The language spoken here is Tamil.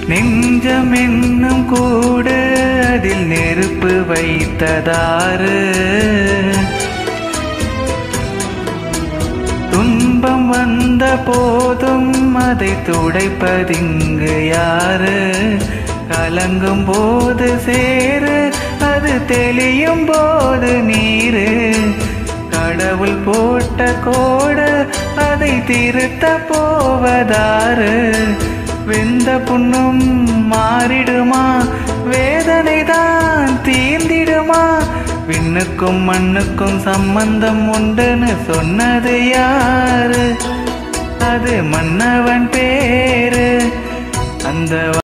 நெஞ்சம் என்னும் கூடு அதில் நெருப்பு வைத்ததாறு துன்பம் வந்த போதும் அதை துடைப்பதிங்கு யாரு கலங்கும் போது சேரு அது தெளியும் போது நீரு கடவுள் போட்ட கோடு அதை திருத்த போவதாறு வெந்த புண்ணும் மாறிடுமா வேதனை தான் தீர்ந்திடுமா விண்ணுக்கும் மண்ணுக்கும் சம்பந்தம் உண்டுன்னு சொன்னது யாரு அது மன்னவன் பேரு அந்த